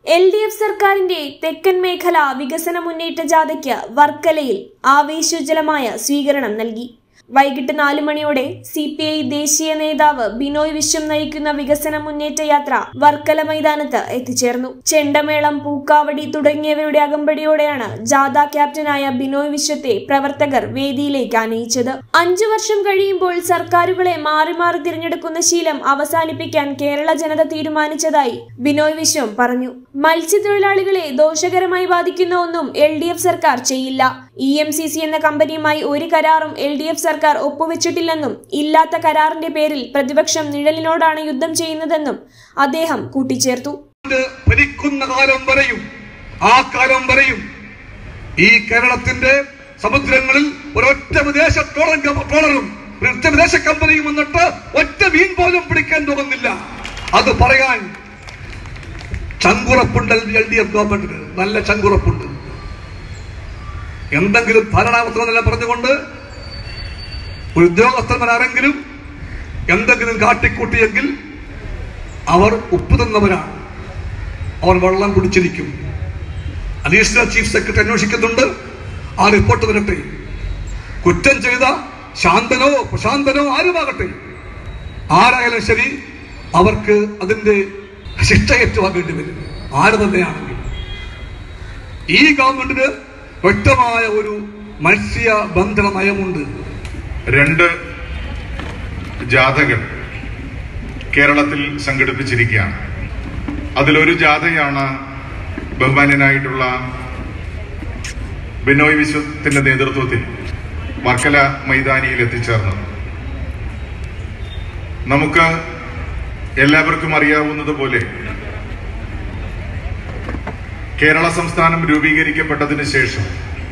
L D F സർക്കാരിന്റെ തെക്കൻ മേഖല വികസന മുന്നേറ്റ ജാഥയ്ക്ക് വർക്കലയിൽ ആവേശോജ്വലമായ സ്വീകരണം നൽകി വൈകിട്ട് നാലു മണിയോടെ സി പി ഐ ദേശീയ നേതാവ് ബിനോയ് വിശ്വം നയിക്കുന്ന വികസന മുന്നേറ്റ യാത്ര വർക്കല മൈതാനത്ത് എത്തിച്ചേർന്നു ചെണ്ടമേളം പൂക്കാവടി തുടങ്ങിയവരുടെ അകമ്പടിയോടെയാണ് ജാഥ ക്യാപ്റ്റനായ ബിനോയ് വിശ്വത്തെ പ്രവർത്തകർ വേദിയിലേക്ക് ആനയിച്ചത് അഞ്ചു വർഷം കഴിയുമ്പോൾ സർക്കാരുകളെ മാറി മാറി തിരഞ്ഞെടുക്കുന്ന ശീലം അവസാനിപ്പിക്കാൻ കേരള ജനത തീരുമാനിച്ചതായി ബിനോയ് വിശ്വം പറഞ്ഞു മത്സ്യത്തൊഴിലാളികളെ ദോഷകരമായി ബാധിക്കുന്ന ഒന്നും എൽ ഡി എഫ് സർക്കാർ ചെയ്യില്ല ഇ എം സി സി എന്ന കമ്പനിയുമായി ഒരു കരാറും എൽ ഡി എഫ് സർക്കാർ ഒപ്പുവെച്ചിട്ടില്ലെന്നും ഇല്ലാത്ത കരാറിന്റെ പേരിൽ പ്രതിപക്ഷം നിഴലിനോടാണ് യുദ്ധം ചെയ്യുന്നതെന്നും അദ്ദേഹം കൂട്ടിച്ചേർത്തു ഇത് ഭരിക്കുന്ന കാലം വരെയും ആ കാലം വരെയും ഈ കേരളത്തിന്റെ സമുദ്രങ്ങളിൽ ഒരൊറ്റ വിദേശ ട്രോളർ ട്രോളറും ഒരൊറ്റ വിദേശ കമ്പനിയും വന്നിട്ട് ഒറ്റ മീൻ പോലും പിടിക്കാൻ പോകുന്നില്ല അത് പറയാൻ ചങ്കുറപ്പുണ്ട് എൽ ഡി എഫ് ഗവൺമെന്റിന് നല്ല ചങ്കുറപ്പുണ്ട് എന്തെങ്കിലും ഭരണാവർത്തനമല്ല പറഞ്ഞുകൊണ്ട് ഒരു ഉദ്യോഗസ്ഥന്മാരാരെങ്കിലും എന്തെങ്കിലും കാട്ടിക്കൂട്ടിയെങ്കിൽ അവർ ഉപ്പ് തന്നവരാണ് അവർ വെള്ളം കുടിച്ചിരിക്കും അഡീഷണൽ ചീഫ് സെക്രട്ടറി അന്വേഷിക്കുന്നുണ്ട് ആ റിപ്പോർട്ട് വരട്ടെ കുറ്റം ചെയ്ത ശാന്തനോ പ്രശാന്തനോ ആരുമാകട്ടെ ആരായാലും ശരി അവർക്ക് അതിന്റെ ശിക്ഷ ഏറ്റുവാങ്ങേണ്ടി വരും ആര് തന്നെയാണെങ്കിൽ ഈ ഗവൺമെന്റിന് വ്യക്തമായ ഒരു മത്സ്യബന്ധന നയമുണ്ട് രണ്ട് ജാഥകൾ കേരളത്തിൽ സംഘടിപ്പിച്ചിരിക്കുകയാണ് അതിലൊരു ജാഥയാണ് ബഹുമാന്യനായിട്ടുള്ള ബിനോയ് വിശ്വത്തിന്റെ നേതൃത്വത്തിൽ വർക്കല മൈതാനിയിൽ എത്തിച്ചേർന്നത് നമുക്ക് എല്ലാവർക്കും അറിയാവുന്നതുപോലെ കേരള സംസ്ഥാനം രൂപീകരിക്കപ്പെട്ടതിന് ശേഷം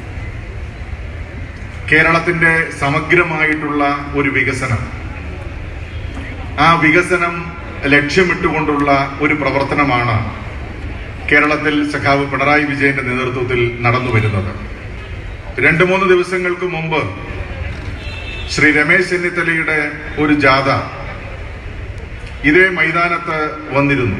കേരളത്തിന്റെ സമഗ്രമായിട്ടുള്ള ഒരു വികസനം ആ വികസനം ലക്ഷ്യമിട്ടുകൊണ്ടുള്ള ഒരു പ്രവർത്തനമാണ് കേരളത്തിൽ സഖാവ് പിണറായി വിജയന്റെ നേതൃത്വത്തിൽ നടന്നു വരുന്നത് രണ്ടു മൂന്ന് ദിവസങ്ങൾക്ക് മുമ്പ് ശ്രീ രമേശ് ചെന്നിത്തലയുടെ ഒരു ജാഥ ഇതേ മൈതാനത്ത് വന്നിരുന്നു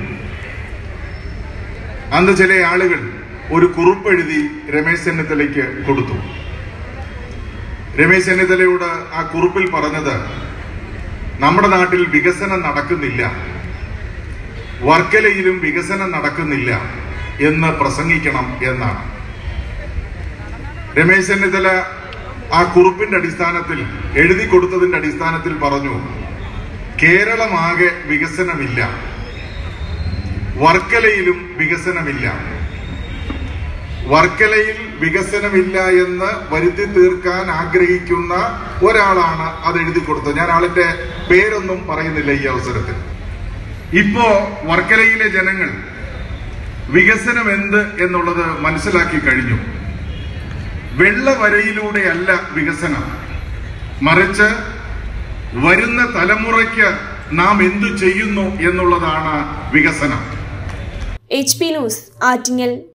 അന്ന് ചില ആളുകൾ ഒരു കുറിപ്പെഴുതി രമേശ് ചെന്നിത്തലയ്ക്ക് കൊടുത്തു രമേശ് ചെന്നിത്തലയോട് ആ കുറിപ്പിൽ പറഞ്ഞത് നമ്മുടെ നാട്ടിൽ വികസനം നടക്കുന്നില്ല വർക്കലയിലും വികസനം നടക്കുന്നില്ല എന്ന് പ്രസംഗിക്കണം എന്നാണ് രമേശ് ചെന്നിത്തല ആ കുറിപ്പിന്റെ അടിസ്ഥാനത്തിൽ എഴുതി കൊടുത്തതിന്റെ അടിസ്ഥാനത്തിൽ പറഞ്ഞു കേരളമാകെ വികസനമില്ല വർക്കലയിലും വികസനമില്ല വർക്കലയിൽ വികസനമില്ല എന്ന് വരുത്തി തീർക്കാൻ ആഗ്രഹിക്കുന്ന ഒരാളാണ് അത് എഴുതി കൊടുത്തത് ഞാൻ ആളിന്റെ പേരൊന്നും പറയുന്നില്ല ഈ അവസരത്തിൽ ഇപ്പോ വർക്കലയിലെ ജനങ്ങൾ വികസനം എന്ത് എന്നുള്ളത് മനസ്സിലാക്കി കഴിഞ്ഞു വെള്ളവരയിലൂടെയല്ല വികസനം മറിച്ച് വരുന്ന തലമുറയ്ക്ക് നാം എന്തു ചെയ്യുന്നു എന്നുള്ളതാണ് വികസനം എച്ച് പി ന്യൂസ് ആറ്റിങ്ങൽ